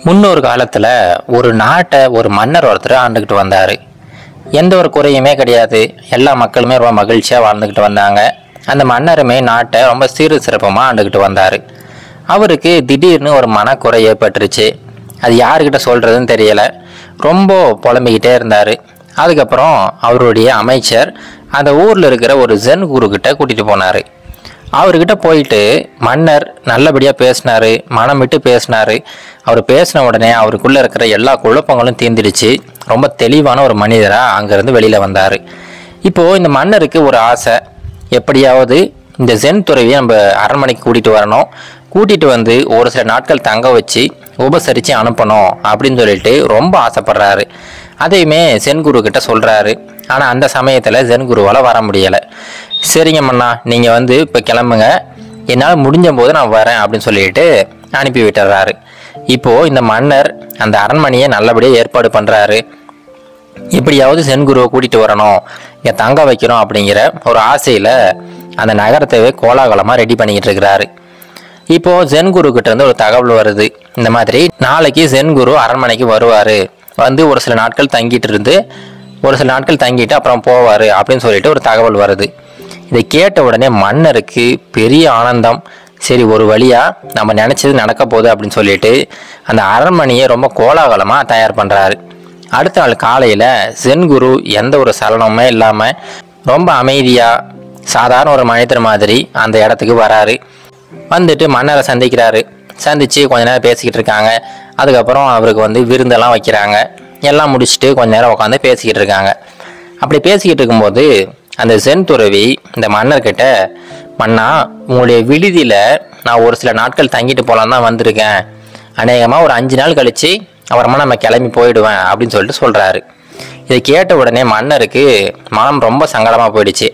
முன்னொரு காலத்தில் ஒரு நாட்டை ஒரு மன்னர் ஒருத்தர் ஆண்டுக்கிட்டு வந்தார் எந்த ஒரு குறையுமே கிடையாது எல்லா மக்களுமே ரொம்ப மகிழ்ச்சியாக வாழ்ந்துக்கிட்டு வந்தாங்க அந்த மன்னருமே நாட்டை ரொம்ப சீரு சிறப்பமாக ஆண்டுக்கிட்டு வந்தார் அவருக்கு திடீர்னு ஒரு மனக்குறை ஏற்பட்டுருச்சு அது யாருக்கிட்ட சொல்கிறதுன்னு தெரியலை ரொம்ப புலம்பிக்கிட்டே இருந்தார் அதுக்கப்புறம் அவருடைய அமைச்சர் அந்த ஊரில் இருக்கிற ஒரு ஜென் குரு கிட்ட கூட்டிகிட்டு போனார் அவர்கிட்ட போயிட்டு மன்னர் நல்லபடியாக பேசினாரு மனம் விட்டு பேசினாரு அவர் பேசின உடனே அவருக்குள்ளே இருக்கிற எல்லா குழப்பங்களும் தீர்ந்துடுச்சு ரொம்ப தெளிவான ஒரு மனிதராக அங்கேருந்து வெளியில் வந்தார் இப்போது இந்த மன்னருக்கு ஒரு ஆசை எப்படியாவது இந்த ஜென் துறவியை நம்ம அரண்மனைக்கு கூட்டிகிட்டு வரணும் கூட்டிகிட்டு வந்து ஒரு சில நாட்கள் தங்க வச்சு உபசரித்து அனுப்பணும் அப்படின்னு சொல்லிட்டு ரொம்ப ஆசைப்படுறாரு அதையுமே சென் குரு கிட்ட சொல்கிறாரு ஆனால் அந்த சமயத்தில் ஜென் குருவால் வர முடியலை சரிங்க மண்ணா நீங்கள் வந்து இப்போ கிளம்புங்க என்னால் முடிஞ்ச போது நான் வரேன் அப்படின்னு சொல்லிட்டு அனுப்பி விட்டுறாரு இப்போது இந்த மன்னர் அந்த அரண்மனையை நல்லபடியாக ஏற்பாடு பண்ணுறாரு எப்படியாவது சென்குருவை கூட்டிகிட்டு வரணும் இங்கே தங்க வைக்கிறோம் அப்படிங்கிற ஒரு ஆசையில் அந்த நகரத்தைவே கோலாகலமாக ரெடி பண்ணிக்கிட்டு இருக்கிறாரு இப்போது சென்குரு கிட்ட இருந்து ஒரு தகவல் வருது இந்த மாதிரி நாளைக்கு சென்குரு அரண்மனைக்கு வருவார் வந்து ஒரு சில நாட்கள் தங்கிட்டு இருந்து ஒரு சில நாட்கள் தங்கிட்டு அப்புறம் போவார் அப்படின்னு சொல்லிட்டு ஒரு தகவல் வருது இதை கேட்ட உடனே மன்னருக்கு பெரிய ஆனந்தம் சரி ஒரு வழியாக நம்ம நினச்சது நடக்க போகுது அப்படின்னு சொல்லிட்டு அந்த அரண்மனையை ரொம்ப கோலாகலமாக தயார் பண்ணுறாரு அடுத்த நாள் காலையில் சென்குரு எந்த ஒரு சலனமுமே இல்லாமல் ரொம்ப அமைதியாக சாதாரண ஒரு மனிதர் மாதிரி அந்த இடத்துக்கு வராரு வந்துட்டு மன்னரை சந்திக்கிறாரு சந்தித்து கொஞ்ச நேரம் பேசிக்கிட்டு இருக்காங்க அதுக்கப்புறம் அவருக்கு வந்து விருந்தெல்லாம் வைக்கிறாங்க எல்லாம் முடிச்சுட்டு கொஞ்ச நேரம் உட்காந்து பேசிக்கிட்டு இருக்காங்க அப்படி பேசிக்கிட்டு இருக்கும்போது அந்த சென் துறவி இந்த மன்னர்கிட்ட மன்னா உங்களுடைய விடுதியில் நான் ஒரு சில நாட்கள் தங்கிட்டு போகலாம் தான் வந்திருக்கேன் அநேகமாக ஒரு அஞ்சு நாள் கழித்து அப்புறமா நம்ம கிளம்பி போயிடுவேன் அப்படின்னு சொல்லிட்டு சொல்கிறாரு இதை கேட்ட உடனே மன்னருக்கு மனம் ரொம்ப சங்கடமாக போயிடுச்சு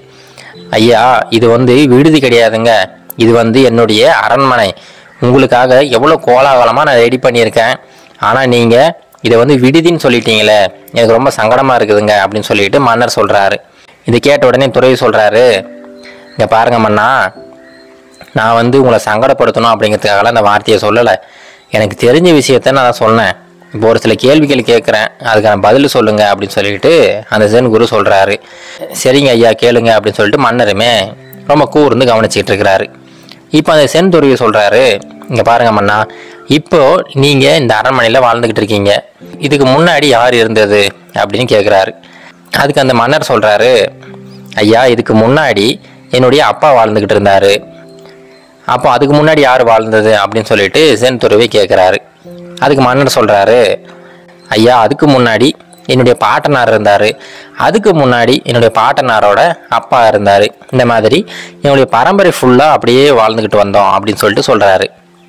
ஐயா இது வந்து விடுதி கிடையாதுங்க இது வந்து என்னுடைய அரண்மனை உங்களுக்காக எவ்வளோ கோலாகலமாக நான் ரெடி பண்ணியிருக்கேன் ஆனால் நீங்கள் இதை வந்து விடுதின்னு சொல்லிட்டீங்களே எனக்கு ரொம்ப சங்கடமாக இருக்குதுங்க அப்படின்னு சொல்லிட்டு மன்னர் சொல்கிறாரு இதை கேட்ட உடனே துறவி சொல்கிறாரு இங்கே பாருங்க மன்னா நான் வந்து உங்களை சங்கடப்படுத்தணும் அப்படிங்கிறதுக்காக அந்த வார்த்தையை சொல்லலை எனக்கு தெரிஞ்ச விஷயத்த நான் சொன்னேன் இப்போ ஒரு சில கேள்விகள் கேட்குறேன் அதுக்கான பதில் சொல்லுங்க அப்படின்னு சொல்லிட்டு அந்த ஜென் குரு சொல்கிறாரு சரிங்க ஐயா கேளுங்க அப்படின்னு சொல்லிட்டு மன்னருமே ரொம்ப கூர்ந்து கவனிச்சிட்டு இருக்கிறாரு இப்போ அந்த சென் துருவி சொல்கிறாரு இங்கே பாருங்க மன்னா இப்போ நீங்கள் இந்த அரண்மனையில் வாழ்ந்துக்கிட்டு இருக்கீங்க இதுக்கு முன்னாடி யார் இருந்தது அப்படின்னு கேட்குறாரு அதுக்கு அந்த மன்னர் சொல்கிறாரு ஐயா இதுக்கு முன்னாடி என்னுடைய அப்பா வாழ்ந்துக்கிட்டு இருந்தார் அப்போ அதுக்கு முன்னாடி யார் வாழ்ந்தது அப்படின்னு சொல்லிட்டு சென் துறவி கேட்குறாரு அதுக்கு மன்னர் சொல்கிறாரு ஐயா அதுக்கு முன்னாடி என்னுடைய பாட்டனார் இருந்தார் அதுக்கு முன்னாடி என்னுடைய பாட்டனாரோட அப்பா இருந்தார் இந்த மாதிரி என்னுடைய பரம்பரை ஃபுல்லாக அப்படியே வாழ்ந்துக்கிட்டு வந்தோம் அப்படின்னு சொல்லிட்டு சொல்கிறாரு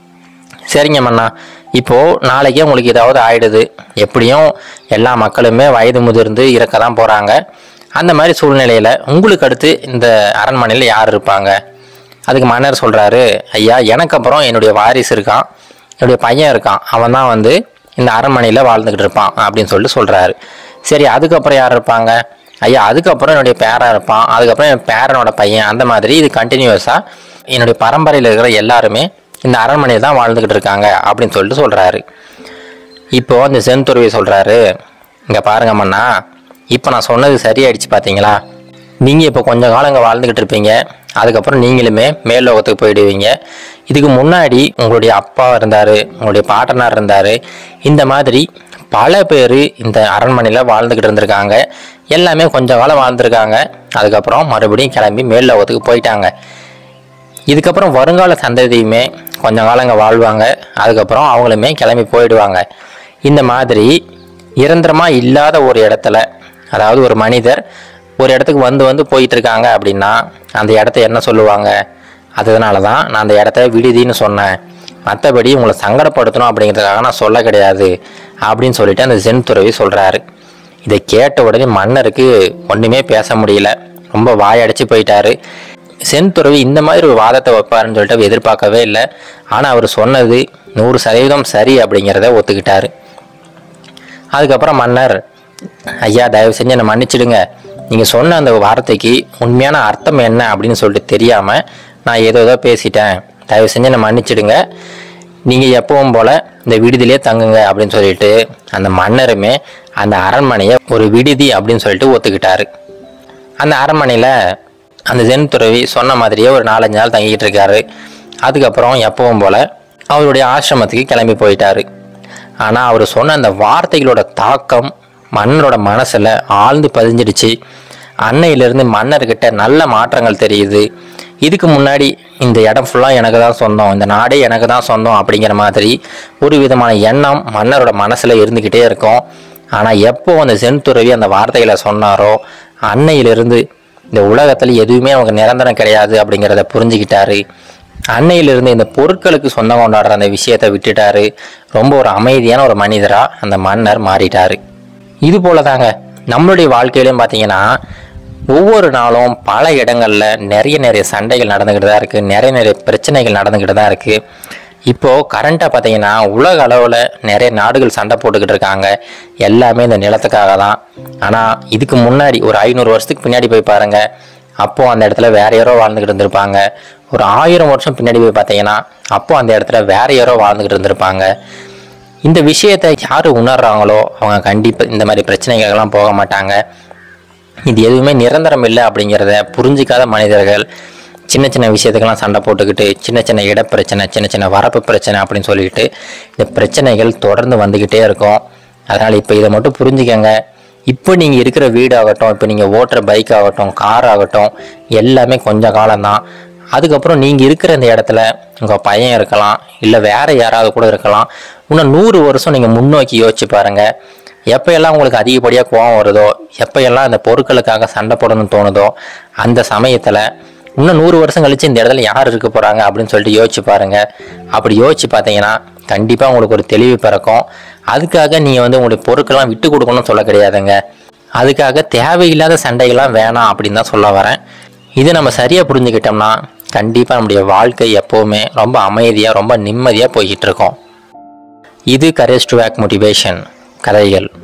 சரிங்க மன்னா இப்போது நாளைக்கே உங்களுக்கு ஏதாவது ஆயிடுது எப்படியும் எல்லா மக்களுமே வயது முதிர்ந்து இறக்க தான் போகிறாங்க அந்த மாதிரி சூழ்நிலையில் உங்களுக்கு அடுத்து இந்த அரண்மனையில் யார் இருப்பாங்க அதுக்கு மன்னர் சொல்கிறாரு ஐயா எனக்கு அப்புறம் என்னுடைய வாரிசு இருக்கான் என்னுடைய பையன் இருக்கான் அவன் தான் வந்து இந்த அரண்மனையில் வாழ்ந்துக்கிட்டு இருப்பான் அப்படின்னு சொல்லிட்டு சொல்கிறாரு சரி அதுக்கப்புறம் யார் இருப்பாங்க ஐயா அதுக்கப்புறம் என்னுடைய பேரன் இருப்பான் அதுக்கப்புறம் என் பேரனோட பையன் அந்த மாதிரி இது கண்டினியூஸாக என்னுடைய பரம்பரையில் இருக்கிற எல்லாருமே இந்த அரண்மனையில் தான் வாழ்ந்துக்கிட்டு இருக்காங்க அப்படின்னு சொல்லிட்டு சொல்கிறாரு இப்போ அந்த செந்துருவி சொல்கிறாரு இங்கே பாருங்க மன்னா இப்போ நான் சொன்னது சரியாயிடுச்சு பார்த்தீங்களா நீங்கள் இப்போ கொஞ்ச காலம் இங்கே வாழ்ந்துக்கிட்டு இருப்பீங்க அதுக்கப்புறம் நீங்களுமே மேல் லோகத்துக்கு போயிடுவீங்க இதுக்கு முன்னாடி உங்களுடைய அப்பா இருந்தார் உங்களுடைய பாட்டனார் இருந்தார் இந்த மாதிரி பல பேர் இந்த அரண்மனையில் வாழ்ந்துக்கிட்டு இருந்திருக்காங்க எல்லாமே கொஞ்ச காலம் வாழ்ந்திருக்காங்க அதுக்கப்புறம் மறுபடியும் கிளம்பி மேல் லோகத்துக்கு போயிட்டாங்க இதுக்கப்புறம் வருங்கால சந்ததியுமே கொஞ்ச காலங்க வாழ்வாங்க அதுக்கப்புறம் அவங்களுமே கிளம்பி போயிடுவாங்க இந்த மாதிரி நிரந்தரமாக இல்லாத ஒரு இடத்துல அதாவது ஒரு மனிதர் ஒரு இடத்துக்கு வந்து வந்து போயிட்டு இருக்காங்க அப்படின்னா அந்த இடத்த என்ன சொல்லுவாங்க அதனால தான் நான் அந்த இடத்த விடுதின்னு சொன்னேன் மற்றபடி உங்களை சங்கடப்படுத்தணும் அப்படிங்கிறதுக்காக நான் சொல்ல கிடையாது அப்படின்னு சொல்லிட்டு அந்த ஜென் துறவி சொல்கிறாரு இதை கேட்ட உடனே மன்னருக்கு ஒன்றுமே பேச முடியல ரொம்ப வாயடைச்சு போயிட்டாரு சென் துறவி இந்த மாதிரி ஒரு வாதத்தை வைப்பாருன்னு சொல்லிட்டு அவர் எதிர்பார்க்கவே இல்லை ஆனால் அவர் சொன்னது நூறு சதவீதம் சரி அப்படிங்கிறத ஒத்துக்கிட்டாரு அதுக்கப்புறம் மன்னர் ஐயா தயவு செஞ்சு என்னை மன்னிச்சிடுங்க நீங்கள் சொன்ன அந்த வார்த்தைக்கு உண்மையான அர்த்தம் என்ன அப்படின்னு சொல்லிட்டு தெரியாமல் நான் ஏதோ ஏதோ பேசிட்டேன் தயவு செஞ்சு என்னை மன்னிச்சிடுங்க நீங்கள் எப்பவும் போல் இந்த விடுதியிலே தங்குங்க அப்படின்னு சொல்லிட்டு அந்த மன்னருமே அந்த அரண்மனையை ஒரு விடுதி அப்படின்னு சொல்லிட்டு ஒத்துக்கிட்டாரு அந்த அரண்மனையில் அந்த ஜென் துறவி சொன்ன மாதிரியே ஒரு நாலஞ்சு நாள் தங்கிட்டு இருக்காரு அதுக்கப்புறம் எப்பவும் போல் அவருடைய ஆசிரமத்துக்கு கிளம்பி போயிட்டாரு ஆனால் அவர் சொன்ன அந்த வார்த்தைகளோட தாக்கம் மன்னரோட மனசில் ஆழ்ந்து பதிஞ்சிடுச்சு அன்னையிலிருந்து மன்னர்கிட்ட நல்ல மாற்றங்கள் தெரியுது இதுக்கு முன்னாடி இந்த இடம் ஃபுல்லாக எனக்கு தான் சொந்தம் இந்த நாடே எனக்கு தான் சொந்தம் அப்படிங்கிற மாதிரி ஒரு விதமான எண்ணம் மன்னரோட மனசில் இருந்துக்கிட்டே இருக்கும் ஆனால் எப்போ அந்த சென் துறவி அந்த வார்த்தைகளை சொன்னாரோ அன்னையிலிருந்து இந்த உலகத்தில் எதுவுமே அவங்க நிரந்தரம் கிடையாது அப்படிங்கிறத புரிஞ்சுக்கிட்டாரு அன்னையிலிருந்து இந்த பொருட்களுக்கு சொந்தம் கொண்டாடுற அந்த விஷயத்தை விட்டுட்டாரு ரொம்ப ஒரு அமைதியான ஒரு மனிதராக அந்த மன்னர் மாறிட்டாரு இது போல தாங்க நம்மளுடைய வாழ்க்கையிலையும் பார்த்தீங்கன்னா ஒவ்வொரு நாளும் பல இடங்களில் நிறைய நிறைய சண்டைகள் நடந்துக்கிட்டு தான் இருக்குது நிறைய நிறைய பிரச்சனைகள் நடந்துக்கிட்டு தான் இருக்குது இப்போது கரண்ட்டாக பார்த்தீங்கன்னா உலக அளவில் நிறைய நாடுகள் சண்டை போட்டுக்கிட்டு இருக்காங்க எல்லாமே இந்த நிலத்துக்காக தான் ஆனால் இதுக்கு முன்னாடி ஒரு ஐநூறு வருஷத்துக்கு பின்னாடி போய் பாருங்கள் அப்போது அந்த இடத்துல வேற யாரோ வாழ்ந்துக்கிட்டு இருந்திருப்பாங்க ஒரு ஆயிரம் வருஷம் பின்னாடி போய் பார்த்தீங்கன்னா அப்போ அந்த இடத்துல வேற யாரோ வாழ்ந்துக்கிட்டு இருந்திருப்பாங்க இந்த விஷயத்தை யார் உணர்றாங்களோ அவங்க கண்டிப்பாக இந்த மாதிரி பிரச்சனைகளுக்கெல்லாம் போக மாட்டாங்க இது எதுவுமே நிரந்தரம் இல்லை அப்படிங்கிறத புரிஞ்சிக்காத மனிதர்கள் சின்ன சின்ன விஷயத்துக்கெல்லாம் சண்டை போட்டுக்கிட்டு சின்ன சின்ன இட பிரச்சனை சின்ன சின்ன வரப்பு பிரச்சனை அப்படின்னு சொல்லிட்டு இந்த பிரச்சனைகள் தொடர்ந்து வந்துக்கிட்டே இருக்கும் அதனால் இப்போ இதை மட்டும் புரிஞ்சுக்கங்க இப்போ நீங்கள் இருக்கிற வீடு ஆகட்டும் இப்போ நீங்கள் ஓட்டுற பைக் ஆகட்டும் கார் ஆகட்டும் எல்லாமே கொஞ்ச காலம்தான் அதுக்கப்புறம் நீங்கள் இருக்கிற இந்த இடத்துல உங்கள் பையன் இருக்கலாம் இல்லை வேற யாராவது கூட இருக்கலாம் இன்னும் நூறு வருஷம் நீங்கள் முன்னோக்கி யோசிச்சு பாருங்கள் எப்போயெல்லாம் உங்களுக்கு அதிகப்படியாக கோவம் வருதோ எப்போயெல்லாம் இந்த பொருட்களுக்காக சண்டை போடணும்னு தோணுதோ அந்த சமயத்தில் இன்னும் நூறு வருஷம் கழிச்சு இந்த இடத்துல யார் இருக்க போகிறாங்க அப்படின்னு சொல்லிட்டு யோசிச்சு பாருங்க அப்படி யோசிச்சு பார்த்தீங்கன்னா கண்டிப்பாக உங்களுக்கு ஒரு தெளிவு பிறக்கும் அதுக்காக நீங்கள் வந்து உங்களுடைய பொருட்கள்லாம் விட்டு கொடுக்கணும்னு சொல்ல கிடையாதுங்க அதுக்காக தேவையில்லாத சண்டைகள்லாம் வேணாம் அப்படின்னு தான் சொல்ல வரேன் இது நம்ம சரியாக புரிஞ்சுக்கிட்டோம்னா கண்டிப்பாக நம்முடைய வாழ்க்கை எப்போவுமே ரொம்ப அமைதியாக ரொம்ப நிம்மதியாக போய்கிட்டு இருக்கோம் இது கரேஜ் டு வேக் மோட்டிவேஷன் கதைகள்